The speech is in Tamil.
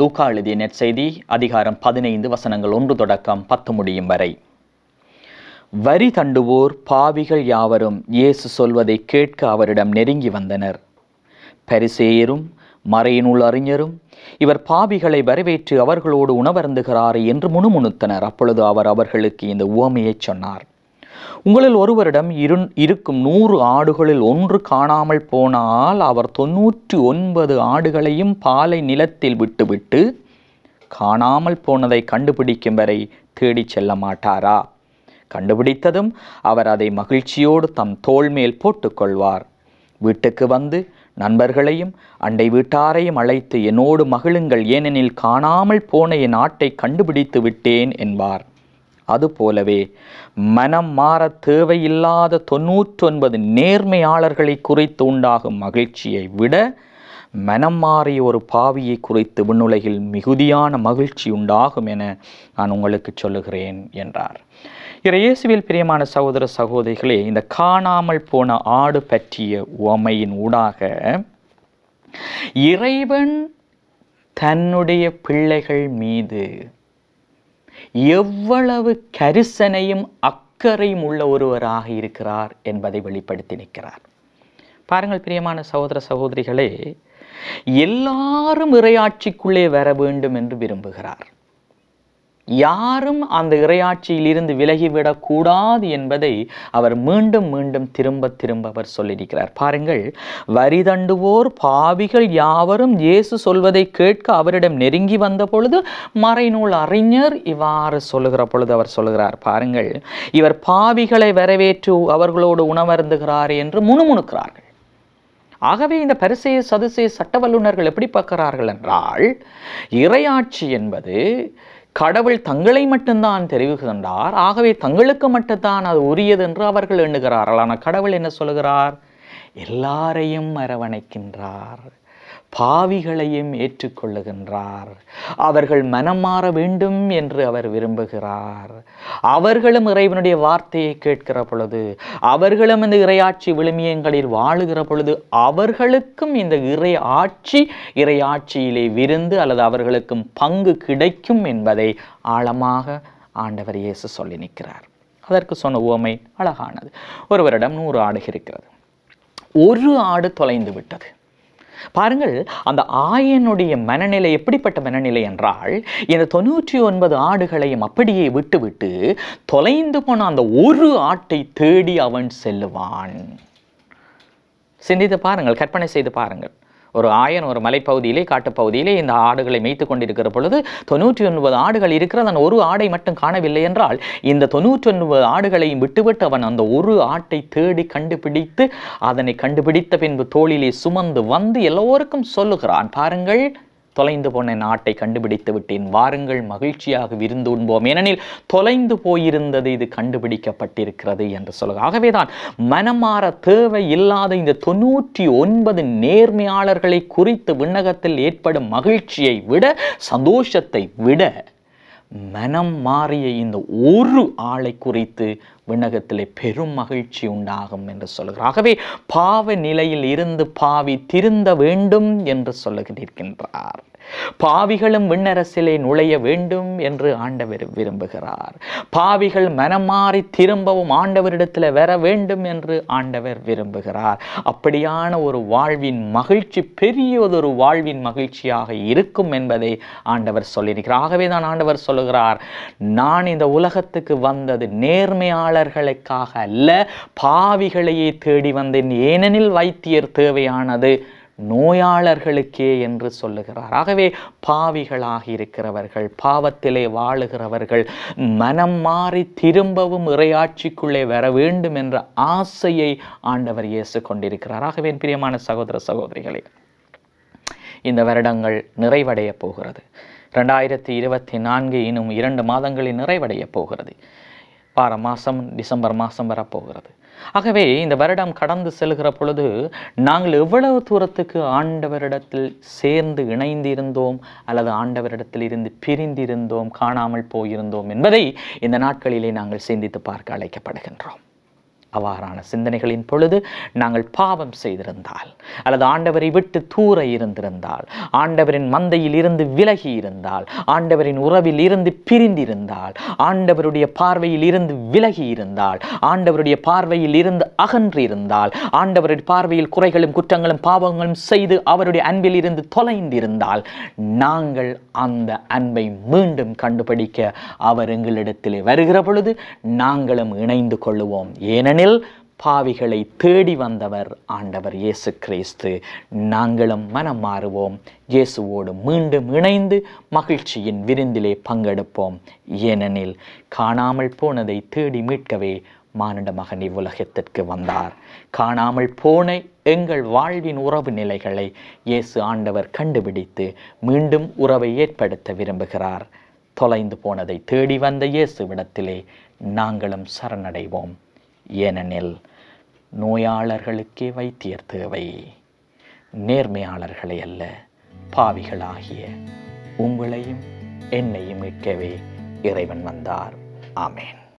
லூக்கா எழுதிய நெற்செய்தி அதிகாரம் பதினைந்து வசனங்கள் ஒன்று தொடக்கம் பத்து முடியும் வரை வரி தண்டுவோர் பாவிகள் யாவரும் இயேசு சொல்வதை கேட்க அவரிடம் நெருங்கி வந்தனர் பரிசேயரும் மறையினுள் அறிஞரும் இவர் பாவிகளை வரவேற்று அவர்களோடு உணவருந்துகிறாரே என்று முணுமுணுத்தனர் அப்பொழுது அவர் அவர்களுக்கு இந்த உவமையைச் சொன்னார் உங்களில் ஒருவரிடம் இரு இருக்கும் நூறு ஆடுகளில் ஒன்று காணாமல் போனால் அவர் தொன்னூற்றி ஒன்பது ஆடுகளையும் பாலை நிலத்தில் விட்டுவிட்டு காணாமல் போனதை கண்டுபிடிக்கும் வரை தேடிச் செல்ல மாட்டாரா கண்டுபிடித்ததும் அவர் அதை மகிழ்ச்சியோடு தம் தோள் மேல் போட்டுக்கொள்வார் வீட்டுக்கு வந்து நண்பர்களையும் அண்டை வீட்டாரையும் அழைத்து என்னோடு மகிழுங்கள் ஏனெனில் காணாமல் போன என் ஆட்டை கண்டுபிடித்து விட்டேன் என்பார் அதுபோலவே மனம் மாற தேவையில்லாத தொன்னூற்றொன்பது நேர்மையாளர்களை குறித்து உண்டாகும் மகிழ்ச்சியை விட மனம் மாறிய ஒரு பாவியை குறித்து விண்ணுலகில் மிகுதியான மகிழ்ச்சி உண்டாகும் என நான் உங்களுக்கு சொல்லுகிறேன் என்றார் இயேசுவில் பிரியமான சகோதர சகோதரிகளே இந்த காணாமல் போன ஆடு பற்றிய உவமையின் ஊடாக இறைவன் தன்னுடைய பிள்ளைகள் மீது எவ்வளவு கரிசனையும் அக்கறையும் உள்ள ஒருவராக இருக்கிறார் என்பதை வெளிப்படுத்தி நிற்கிறார் பாருங்கள் பிரியமான சகோதர சகோதரிகளே எல்லாரும் இறையாட்சிக்குள்ளே வர வேண்டும் என்று விரும்புகிறார் யாரும் அந்த இறையாட்சியிலிருந்து விலகிவிடக் கூடாது என்பதை அவர் மீண்டும் மீண்டும் திரும்ப திரும்ப அவர் சொல்லியிருக்கிறார் பாருங்கள் வரி தண்டுவோர் பாவிகள் யாவரும் இயேசு சொல்வதை கேட்க அவரிடம் நெருங்கி வந்த பொழுது மறைநூல் அறிஞர் இவ்வாறு சொல்லுகிற பொழுது அவர் சொல்லுகிறார் பாருங்கள் இவர் பாவிகளை வரவேற்று அவர்களோடு உணவருந்துகிறார் என்று முணுமுணுக்கிறார்கள் ஆகவே இந்த பரிசெய சதுசெய சட்ட வல்லுநர்கள் எப்படி பார்க்கிறார்கள் என்றால் இறையாட்சி என்பது கடவுள் தங்களை மட்டும்தான் தெரிவிக்கின்றார் ஆகவே தங்களுக்கு மட்டும்தான் அது உரியது என்று அவர்கள் எண்ணுகிறார்கள் ஆனால் கடவுள் என்ன சொல்லுகிறார் எல்லாரையும் அரவணைக்கின்றார் பாவிகளையும் ஏற்றுக்கொள்ளுகின்றார் அவர்கள் மனம் மாற வேண்டும் என்று அவர் விரும்புகிறார் அவர்களும் இறைவனுடைய வார்த்தையை கேட்கிற பொழுது அவர்களும் இந்த இறையாட்சி விழுமியங்களில் வாழுகிற பொழுது அவர்களுக்கும் இந்த இறை ஆட்சி இறையாட்சியிலே விருந்து அல்லது அவர்களுக்கும் பங்கு கிடைக்கும் என்பதை ஆழமாக ஆண்டவர் இயேசு சொல்லி நிற்கிறார் அதற்கு சொன்ன உவமை அழகானது ஒருவரிடம் நூறு ஆடு இருக்கிறது ஒரு ஆடு தொலைந்து விட்டது பாருங்கள் அந்த ஆயனுடைய மனநிலை எப்படிப்பட்ட மனநிலை என்றால் இந்த தொண்ணூற்றி ஒன்பது ஆடுகளையும் அப்படியே விட்டுவிட்டு தொலைந்து போன அந்த ஒரு ஆட்டை தேடி அவன் செல்லுவான் சிந்தித்து பாருங்கள் கற்பனை செய்து பாருங்கள் ஒரு ஆயன் ஒரு மலைப்பகுதியிலே காட்டுப்பகுதியிலே இந்த ஆடுகளை மேய்த்து கொண்டிருக்கிற பொழுது தொண்ணூற்றி ஒன்பது ஆடுகள் இருக்கிறது அந்த ஒரு ஆடை மட்டும் காணவில்லை என்றால் இந்த தொண்ணூற்றி ஒன்பது ஆடுகளையும் விட்டுவிட்டு அவன் அந்த ஒரு ஆட்டை தேடி கண்டுபிடித்து அதனை கண்டுபிடித்த பின்பு தோளிலே சுமந்து வந்து எல்லோருக்கும் சொல்லுகிறான் பாருங்கள் தொலைந்து போன நாட்டை கண்டுபிடித்து விட்டேன் வாருங்கள் மகிழ்ச்சியாக விருந்து உண்போம் ஏனெனில் தொலைந்து போயிருந்தது இது கண்டுபிடிக்கப்பட்டிருக்கிறது என்று சொல்லுங்க ஆகவேதான் மனமாற தேவை இல்லாத இந்த தொண்ணூற்றி ஒன்பது நேர்மையாளர்களை குறித்து விண்ணகத்தில் ஏற்படும் மகிழ்ச்சியை விட சந்தோஷத்தை விட மனம் மாறிய இந்த ஒரு ஆளை குறித்து விண்ணகத்திலே பெரும் மகிழ்ச்சி உண்டாகும் என்று சொல்கிறார் ஆகவே பாவ நிலையில் இருந்து பாவி திருந்த வேண்டும் என்று சொல்லுகின்றார் பாவிகளும் விண்ணரசிலே நுழைய வேண்டும் என்று ஆண்டவர் விரும்புகிறார் பாவிகள் மனம் மாறி திரும்பவும் ஆண்டவரிடத்தில் வர வேண்டும் என்று ஆண்டவர் விரும்புகிறார் அப்படியான ஒரு வாழ்வின் மகிழ்ச்சி பெரியதொரு வாழ்வின் மகிழ்ச்சியாக இருக்கும் என்பதை ஆண்டவர் சொல்லியிருக்கிறார் ஆகவே தான் ஆண்டவர் சொல்லுகிறார் நான் இந்த உலகத்துக்கு வந்தது நேர்மையாளர்களுக்காக அல்ல பாவிகளையே தேடி வந்தேன் ஏனெனில் வைத்தியர் தேவையானது நோயாளர்களுக்கே என்று சொல்லுகிறார் ஆகவே பாவிகளாக இருக்கிறவர்கள் பாவத்திலே வாழுகிறவர்கள் மனம் மாறி திரும்பவும் இறையாட்சிக்குள்ளே வர வேண்டும் என்ற ஆசையை ஆண்டவர் இயேசு கொண்டிருக்கிறார் ஆகவே என் பிரியமான சகோதர சகோதரிகளே இந்த வருடங்கள் நிறைவடைய போகிறது ரெண்டாயிரத்தி இருபத்தி நான்கு இன்னும் இரண்டு மாதங்களில் நிறைவடைய போகிறது வார மாதம் டிசம்பர் மாதம் வரப்போகிறது ஆகவே இந்த வருடம் கடந்து செல்கிற பொழுது நாங்கள் எவ்வளவு தூரத்துக்கு ஆண்டவரிடத்தில் சேர்ந்து இணைந்திருந்தோம் அல்லது ஆண்டவரிடத்தில் இருந்து பிரிந்திருந்தோம் காணாமல் போயிருந்தோம் என்பதை இந்த நாட்களிலே நாங்கள் சிந்தித்து பார்க்க அழைக்கப்படுகின்றோம் அவ்வாறான சிந்தனைகளின் பொழுது நாங்கள் பாவம் செய்திருந்தால் அல்லது ஆண்டவரை விட்டு தூர இருந்திருந்தால் ஆண்டவரின் மந்தையில் இருந்து விலகி இருந்தால் ஆண்டவரின் உறவில் இருந்து பிரிந்திருந்தால் ஆண்டவருடைய பார்வையில் இருந்து விலகி இருந்தால் ஆண்டவருடைய பார்வையில் இருந்து அகன்று இருந்தால் ஆண்டவருடைய பார்வையில் குறைகளும் குற்றங்களும் பாவங்களும் செய்து அவருடைய அன்பில் இருந்து தொலைந்திருந்தால் நாங்கள் அந்த அன்பை மீண்டும் கண்டுபிடிக்க அவர் எங்களிடத்திலே வருகிற பொழுது நாங்களும் இணைந்து கொள்ளுவோம் ஏனெனில் பாவிகளை தேடி வந்தவர் ஆண்டவர் இயேசு கிறிஸ்து நாங்களும் மனம் மாறுவோம் இயேசுவோடு மீண்டும் இணைந்து மகிழ்ச்சியின் விருந்திலே பங்கெடுப்போம் ஏனெனில் காணாமல் போனதை தேடி மீட்கவே மானிட மகன் இவ்வுலகத்திற்கு வந்தார் காணாமல் போன எங்கள் வாழ்வின் உறவு நிலைகளை இயேசு ஆண்டவர் கண்டுபிடித்து மீண்டும் உறவை ஏற்படுத்த விரும்புகிறார் தொலைந்து போனதை தேடி வந்த இயேசுவிடத்திலே நாங்களும் சரணடைவோம் ஏனெனில் நோயாளர்களுக்கே வைத்தியர் தேவை நேர்மையாளர்களை அல்ல பாவிகளாகிய உங்களையும் என்னையும் மீட்கவே இறைவன் வந்தார் ஆமேன்